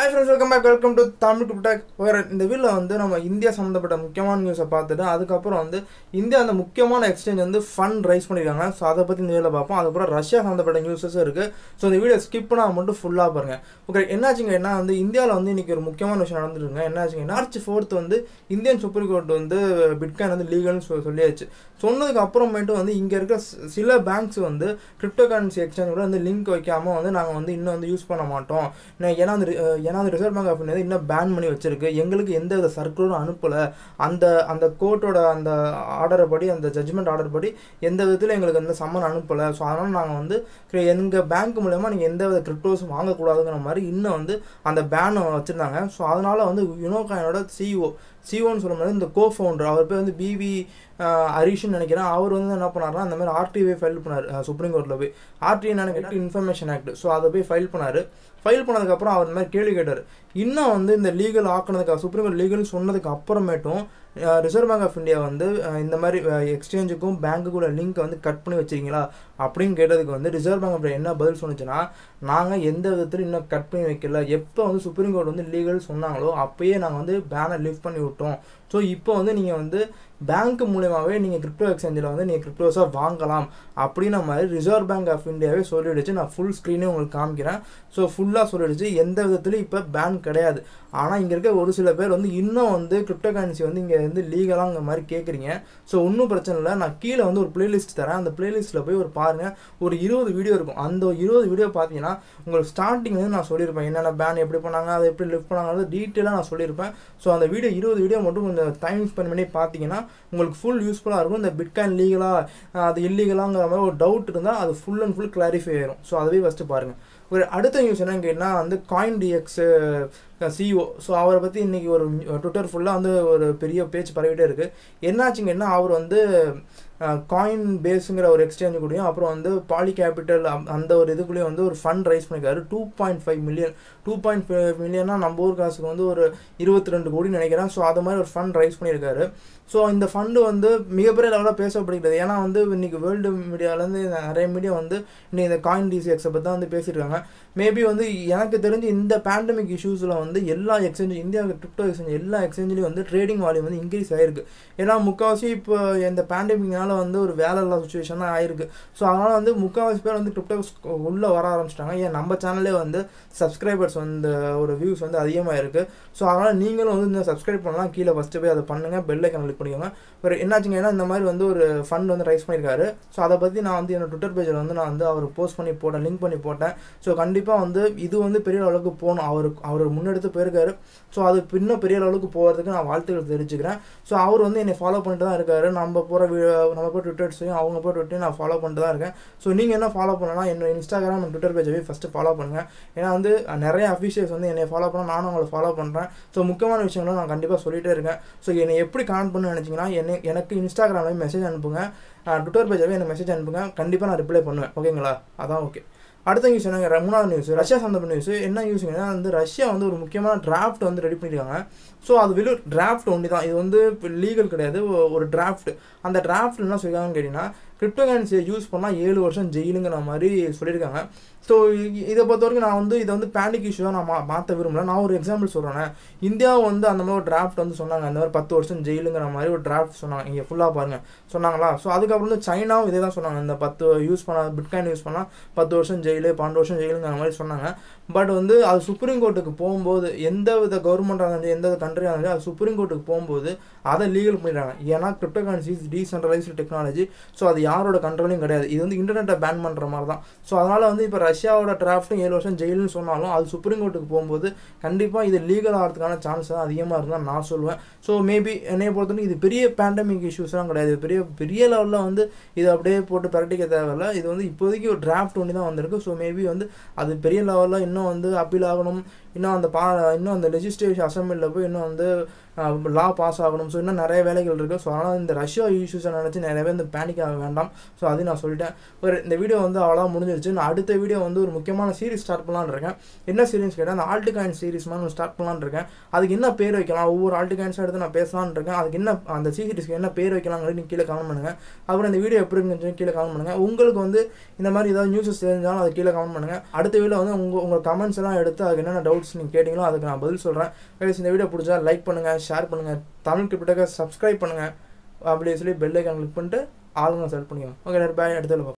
hi friends welcome back welcome to Tamil டுப்டாக் வேறு இந்த வீடியோவில் வந்து நம்ம இந்தியா சம்மந்தப்பட்ட முக்கியமான நியூஸை பார்த்துட்டு அதுக்கப்புறம் வந்து இந்தியா அந்த முக்கியமான எக்ஸ்சேஞ்ச் வந்து ஃபண்ட் ரைஸ் பண்ணியிருக்காங்க ஸோ அதை பற்றி இந்த வீடியோவில் பார்ப்போம் அதுக்கப்புறம் ரஷ்யா சம்மந்தப்பட்ட நியூஸஸும் இருக்குது ஸோ இந்த வீடியோ ஸ்கிப் பண்ணால் மட்டும் ஃபுல்லாக பாருங்க ஓகே என்னாச்சுங்க என்ன வந்து இந்தியாவில் வந்து இன்றைக்கி ஒரு முக்கியமான விஷயம் நடந்துருக்குங்க என்னாச்சுங்க மார்ச் ஃபோர்த் வந்து இந்தியன் சுப்ரீம் கோர்ட் வந்து பிட்காயின் வந்து லீகல்னு சொ சொல்லியாச்சு சொன்னதுக்கு அப்புறமேட்டு வந்து இங்கே இருக்க சி- சில பேங்க்ஸ் வந்து கிரிப்டோ கரன்சி எக்ஸ்சேஞ்ச் கூட வந்து லிங்க் வைக்காமல் வந்து நாங்கள் வந்து இன்னும் வந்து யூஸ் பண்ண மாட்டோம் நான் ஏன்னா அந்த ரி- அஹ் ஏன்னா அந்த ரிசர்வ் பேங்க் ஆஃப் இந்தியா வந்து இன்னும் பேன் பண்ணி வச்சிருக்கு எங்களுக்கு எந்த வித சர்க்குலரும் அனுப்பலை அந்த அந்த கோர்ட்டோட அந்த ஆர்டரை படி அந்த ஜட்ஜ்மெண்ட் ஆர்டர் படி எந்த விதத்தில் எங்களுக்கு அந்த சம்மன் அனுப்பலை ஸோ அதனால் நாங்கள் வந்து எங்கள் பேங்க் மூலயமா நீங்கள் எந்த வித கிரிப்டோஸும் வாங்கக்கூடாதுங்கிற மாதிரி இன்னும் வந்து அந்த பேன் வச்சுருந்தாங்க ஸோ அதனால் வந்து யுனோகாயினோட சிஇஓ சிஓன்னு சொல்லும்போது இந்த கோ ஃபவுண்டர் அவர் பேர் வந்து பிவி ஹரிஷ்னு நினைக்கிறேன் அவர் வந்து என்ன பண்ணாருன்னா அந்த மாதிரி ஆர்டிஐ ஃபைல் பண்ணார் சுப்ரீம் கோர்ட்டில் போய் ஆர்டிஐ நினைக்கிட்டு இன்ஃபர்மேஷன் ஆக்ட் ஸோ அதை போய் ஃபைல் பண்ணார் ஃபைல் பண்ணதுக்கப்புறம் அவர் இந்த மாதிரி கேள்வி கேட்டார் இன்னும் வந்து இந்த லீகல் ஆக்குனதுக்கு சுப்ரீம் கோர்ட் லீகல் சொன்னதுக்கு அப்புறமேட்டும் ரிசர்வ் பேங்க் ஆஃப் இந்தியா வந்து அஹ், இந்த மாதிரி எக்ஸ்சேஞ்சுக்கும் பேங்க்குக்குள்ள லிங்க்கை வந்து கட் பண்ணி வச்சிருக்கீங்களா அப்படின்னு கேட்டதுக்கு வந்து ரிசர்வ் பேங்க் ஆஃப் இந்தியா என்ன பதில் சொன்னுச்சுன்னா நாங்கள் எந்த விதத்திலும் இன்னும் கட் பண்ணி வைக்கல எப்போ வந்து சுப்ரீம் கோர்ட் வந்து லீகல் சொன்னாங்களோ அப்பயே நாங்கள் வந்து பேனை லிஃப்ட் பண்ணி விட்டோம் ஸோ இப்போ வந்து நீங்கள் வந்து பேங்க் மூலியமாகவே நீங்கள் கிரிப்டோ எக்ஸ்சேஞ்சில் வந்து நீங்கள் கிரிப்டோஸாக வாங்கலாம் அப்படின்ன மாதிரி ரிசர்வ் பேங்க் ஆஃப் இந்தியாவே சொல்லிடுச்சு நான் ஃபுல் ஸ்க்ரீனே உங்களுக்கு காமிக்கிறேன் ஸோ ஃபுல்லாக சொல்லிடுச்சு எந்த விதத்துலையும் இப்போ பேன் கிடையாது ஆனால் இங்கே இருக்க ஒரு சில பேர் வந்து இன்னும் வந்து கிரிப்டோ கரன்சி வந்து இங்கே வந்து லீகலாங்கிற மாதிரி கேட்குறீங்க ஸோ ஒன்றும் பிரச்சனை இல்லை நான் கீழே வந்து ஒரு பிளேலிஸ்ட் தரேன் அந்த பிளேலிஸ்ட்டில் போய் ஒரு பாருங்கள் ஒரு இருபது வீடியோ இருக்கும் அந்த இருபது வீடியோ பார்த்தீங்கன்னா உங்களுக்கு ஸ்டார்டிங் வந்து நான் சொல்லியிருப்பேன் என்னென்ன பேன் எப்படி பண்ணாங்க அதை எப்படி லிஃப்ட் பண்ணாங்க டீட்டெயிலாக நான் சொல்லியிருப்பேன் ஸோ அந்த வீடியோ இருபது வீடியோ மட்டும் கொஞ்சம் டைம் ஸ்பெண்ட் பண்ணி பார்த்தீங்கன்னா உங்களுக்கு ஃபுல் யூஸ்ஃபுல்லாக இருக்கும் இந்த பிட்காயின் லீகலாக அது இல்லீகலாங்கிற மாதிரி ஒரு டவுட் இருந்தால் அது ஃபுல் அண்ட் ஃபுல் கிளாரிஃபை ஆயிரும் ஸோ அதுவே ஃபஸ்ட்டு பாருங்கள் ஒரு அடுத்த நியூஸ் என்னன்னு கேட்டால் வந்து காயின் டிஎக்ஸ் சிஓ ஸோ அவரை பற்றி இன்றைக்கி ஒரு ட்விட்டர் ஃபுல்லாக வந்து ஒரு பெரிய பேச்சு பரவிட்டே இருக்குது என்னாச்சுங்கன்னா அவர் வந்து காயின் பேஸுங்கிற ஒரு எக்ஸ்சேஞ்ச் கூடயும் அப்புறம் வந்து பாலி கேபிட்டல் அந்த ஒரு இதுக்குள்ளேயும் வந்து ஒரு ஃபண்ட் ரைஸ் பண்ணியிருக்காரு two point five million two point five மில்லியனா நம்ம ஊர் காசுக்கு வந்து ஒரு இருபத்தி ரெண்டு கோடி நினைக்கிறேன் ஸோ அது மாதிரி ஒரு ஃபண்ட் ரைஸ் பண்ணியிருக்காரு ஸோ இந்த ஃபண்டு வந்து மிகப்பெரிய லெவலில் பேசப்படுகிறது ஏன்னா வந்து இன்னைக்கு வேர்ல்டு மீடியாவிலேருந்து நிறைய மீடியா வந்து இன்னைக்கு இந்த காயின் டிசிஎக்ஸை பற்றி தான் வந்து பேசியிருக்காங்க மேபி வந்து எனக்கு தெரிஞ்சு இந்த பேண்டமிக் இஷ்யூஸில் வந்து எல்லா எக்ஸ்சேஞ்ச் இந்தியா கிரிப்டோ எக்ஸ்சேஞ்ச் எல்லா எக்ஸ்சேஞ்சிலையும் வந்து ட்ரேடிங் வால்யூம் வந்து இன்க்ரீஸ் ஆயிருக்கு ஏன்னா முக்கால்வாசி இப்போ இந்த பேண்டமிக்னால வந்து ஒரு வேலை இல்லாத சுச்சுவேஷன் தான் ஆயிருக்கு ஸோ அதனால் வந்து முக்கால்வாசி பேர் வந்து கிரிப்டோ உள்ளே வர ஆரம்பிச்சிட்டாங்க ஏன் நம்ம சேனல்லே வந்து சப்ஸ்கிரைபர்ஸ் வந்து ஒரு வியூஸ் வந்து அதிகமாக இருக்குது ஸோ அதனால் நீங்களும் வந்து இந்த சப்ஸ்கிரைப் பண்ணலாம் கீழே ஃபஸ்ட்டு போய் அதை பண்ணுங்கள் பெல் ஐக்கன் கிளிக் பண்ணிக்கோங்க ஒரு என்னாச்சுங்க ஏன்னா இந்த மாதிரி வந்து ஒரு ஃபண்ட் வந்து ரைஸ் பண்ணியிருக்காரு ஸோ அதை பற்றி நான் வந்து என்னோட ட்விட்டர் பேஜில் வந்து நான் வந்து அவர் போஸ்ட் பண்ணி போட்டேன் லிங்க் பண்ணி போட்டேன் ஸோ கண்டிப்பாக வந்து இது வந்து பெரிய அளவுக்கு போகணும் அவர் அவர் முன்னெடுத்து போயிருக்காரு ஸோ அது இன்னும் பெரிய அளவுக்கு போகிறதுக்கு நான் வாழ்த்துக்கள் தெரிவிச்சுக்கிறேன் ஸோ அவர் வந்து என்னை ஃபாலோ பண்ணிட்டு தான் இருக்காரு நம்ம போகிற நம்ம போய் ட்விட்டர்ஸையும் அவங்க போய் ட்விட்டரையும் நான் ஃபாலோ பண்ணிட்டு தான் இருக்கேன் ஸோ நீங்கள் என்ன ஃபாலோ பண்ணலாம் என்னோட இன்ஸ்டாகிராம் ட்விட்டர் பேஜை போய் ஃபஸ்ட்டு ஃபாலோ பண்ணுங்கள் ஏன்னா வந்து நிறைய அஃபிஷியல்ஸ் வந்து என்னை ஃபாலோ பண்ண நானும் அவங்களை ஃபாலோ பண்ணுறேன் ஸோ முக்கியமான விஷயங்களும் நான் கண்டிப்பாக சொல்லிகிட்டே இருக்கேன் ஸோ என்னை எப்படி கான்ட் பண்ண நினச்சிங்கன்னா என்னை எனக்கு இன்ஸ்டாகிராமில் மெசேஜ் அனுப்புங்க ட்விட்டர் பேஜாவே எனக்கு மெசேஜ் அனுப்புங்க கண்டிப்பாக நான் ரிப்ளை பண்ணுவேன் ஓகேங்களா அதான் ஓகே அடுத்த நியூஸ் என்னங்க மூணாவது நியூஸ் ரஷ்யா சம்மந்தப்பட்ட நியூஸ் என்ன நியூஸ்ங்கன்னா வந்து ரஷ்யா வந்து ஒரு முக்கியமான டிராஃப்ட் வந்து ரெடி பண்ணியிருக்காங்க ஸோ அது வெறும் டிராஃப்ட் ஒன்று தான் இது வந்து லீகல் கிடையாது ஒ- ஒரு டிராஃப்ட் அந்த டிராஃப்ட் என்ன சொல்லியிருக்காங்கன்னு கேட்டிங்கன்னா கிரிப்டோ கரன்சியை யூஸ் பண்ணால் ஏழு வருஷம் ஜெயிலுங்கிற மாதிரி சொல்லியிருக்காங்க ஸோ இதை பொறுத்த வரைக்கும் நான் வந்து இதை வந்து பேனிக் இஷ்யூவாக நான் மா மாற்ற விரும்பல நான் ஒரு எக்ஸாம்பிள் சொல்கிறேன் இந்தியா வந்து அந்த மாதிரி ஒரு டிராஃப்ட் வந்து சொன்னாங்க அந்த மாதிரி பத்து வருஷம் ஜெயிலுங்கிற மாதிரி ஒரு டிராஃப்ட் சொன்னாங்க இங்கே ஃபுல்லாக பாருங்கள் சொன்னாங்களா ஸோ அதுக்கப்புறம் வந்து சைனாவும் இதே தான் சொன்னாங்க இந்த பத்து யூஸ் பண்ண பிட்காயின் யூஸ் பண்ணால் பத்து வருஷம் ஜெயிலு பன்னெண்டு வருஷம் ஜெயிலுங்கிற மாதிரி சொன்னாங்க பட் வந்து அது சுப்ரீம் கோர்ட்டுக்கு போகும்போது எந்த வித கவர்மெண்ட்டாக இருந்தாலும் எந்த வித கண்ட்ரியாக இருந்தாலும் அது சுப்ரீம் கோர்ட்டுக்கு போகும்போது அதை லீகல் பண்ணிடுறாங்க ஏன்னா cryptocurrency decentralized technology so அது யாரோட கண்ட்ரோலையும் கிடையாது இது வந்து இன்டர்நெட்டை பேன் பண்ணுற மாதிரி தான் ஸோ அதனால் வந்து இப்போ ரஷ்யாவோட டிராஃப்ட்டும் ஏழு வருஷம் ஜெயிலுன்னு சொன்னாலும் அது சுப்ரீம் கோர்ட்டுக்கு போகும்போது கண்டிப்பாக இது லீகல் ஆகிறதுக்கான சான்ஸ் தான் அதிகமாக இருந்தால் நான் சொல்லுவேன் ஸோ மேபி என்னைய பொறுத்தவரைக்கும் இது பெரிய பேண்டமிக் இஷ்யூஸ்லாம் கிடையாது பெரிய பெரிய லெவலில் வந்து இது அப்படியே போட்டு பிரட்டிக்க தேவையில்ல இது வந்து இப்போதைக்கு ஒரு டிராஃப்ட் ஒன்று தான் வந்திருக்கு ஸோ மேபி வந்து அது பெரிய லெவலில் இன்னும் வந்து அப்பீல் ஆகணும் இன்னும் அந்த பா இன்னும் அந்த லெஜிஸ்லேட்டிவ் அசம்பிளியில் போய் இன்னும் வந்து லா பாஸ் ஆகணும் ஸோ இன்னும் நிறைய வேலைகள் இருக்குது ஸோ அதனால் இந்த ரஷ்யா இஷ்யூஸை நினச்சி நிறைய பேர் இந்த பேனிக் ஆக வேண்டாம் ஸோ அதையும் நான் சொல்லிட்டேன் ஒரு இந்த வீடியோ வந்து அவ்வளோதான் முடிஞ்சிருச்சு நான் அடுத்த வீடியோ வந்து ஒரு முக்கியமான சீரிஸ் ஸ்டார்ட் பண்ணலான்னு இருக்கேன் என்ன சீரிஸ் கேட்டால் அந்த ஆல்ட்டு காயின் சீரிஸ் மாதிரி ஒன்று ஸ்டார்ட் பண்ணலான்னு இருக்கேன் அதுக்கு என்ன பேர் வைக்கலாம் ஒவ்வொரு ஆல்ட்டு காயின்ஸாக எடுத்து நான் பேசலான்னு இருக்கேன் அதுக்கு என்ன அந்த சீரிஸ்க்கு என்ன பேர் வைக்கலாங்கிறது நீங்கள் கீழே கமெண்ட் பண்ணுங்கள் அப்புறம் இந்த வீடியோ எப்படி இருக்குன்னு கீழே கமெண்ட் பண்ணுங்கள் உங்களுக்கு வந்து இந்த மாதிரி ஏதாவது நியூஸஸ் தெரிஞ்சாலும் அதை கீழே கமெண்ட் பண்ணுங்கள் அடுத்த வீடியோ வந்து உங்கள் உங்கள் கமெண்ட்ஸ் எல்லாம் எடுத்து அதுக்கு என்னென்ன டவுட்ஸ் நீங்கள் கேட்டிங்களோ அதுக்கு நான் பதில் சொல்கிறேன் கைஸ் இந்த வீடியோ பிடிச்சா லைக் பண்ணுங்கள் ஷேர் பண்ணுங்கள் தமிழ் கிரிப்டோக்க சப்ஸ்கிரைப் பண்ணுங்கள் அப்படி சொல்லி பெல் ஐக்கான் கிளிக் பண்ணிட்டு ஆளுங்க செலக்ட் பண்ணிக்கோங்க ஓகே பாய் அடுத்த